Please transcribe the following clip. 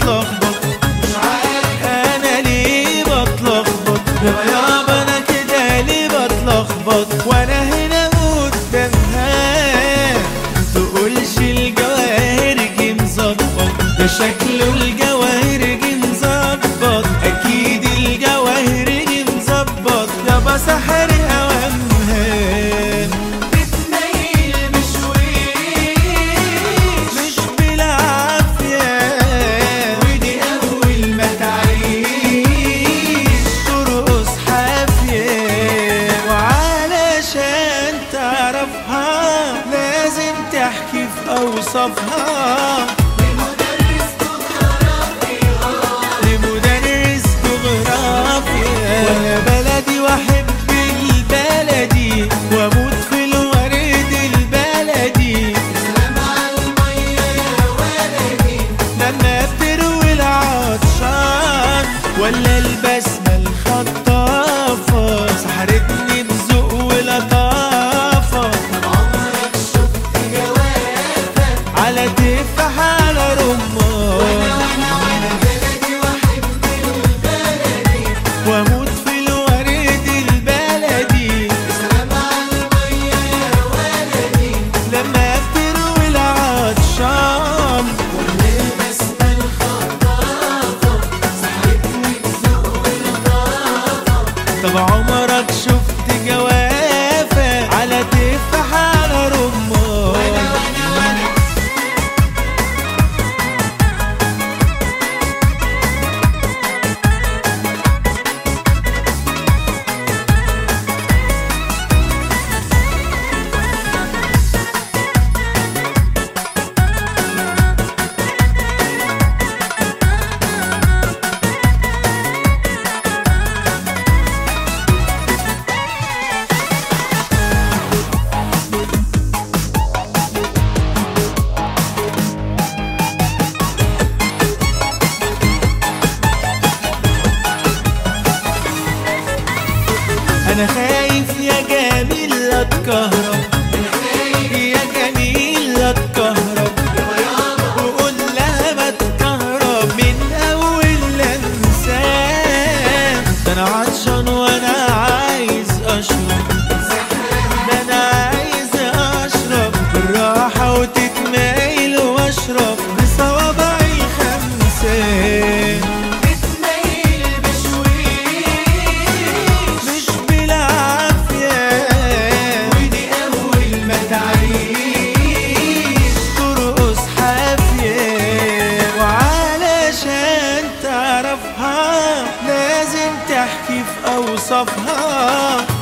بتلخبط انا ليه بتلخبط يابا انا كده ليه بتلخبط وانا هنا قدامها تقولش الجواهرجي مظبط ده شكله الجواهرجي مظبط اكيد الجواهرجي مظبط يابا سحر اوامها بتميل بشويش مش بالعافية ودي أول ما تعيش ترقص حافية وعلشان تعرفها لازم تحكي في أوصافها لمدرس جغرافيا وانا بلدي واحب البلدي واموت في الورد البلدي لما بتروي العطشان ولا البسمة الخطافة سحرتني بذوق ولطافة على تفاح على رمان واموت في الورد البلدي لما بتروي العطشان طب عمرك شفت جوافة على تفاح على رمان انا خايف يا جميل لا اتكهرب يا جميل لا اتكهرب وقول لها ما تكهرب من اول لمسان ده انا عطشان وانا عايز اشرب ده انا عايز اشرب بالراحه وتتمايل واشرب بصوابعي الخمسان بتميل بشويش مش بالعافية ودي أول ما تعيش ترقص حافية وعلشان تعرفها لازم تحكي في أوصافها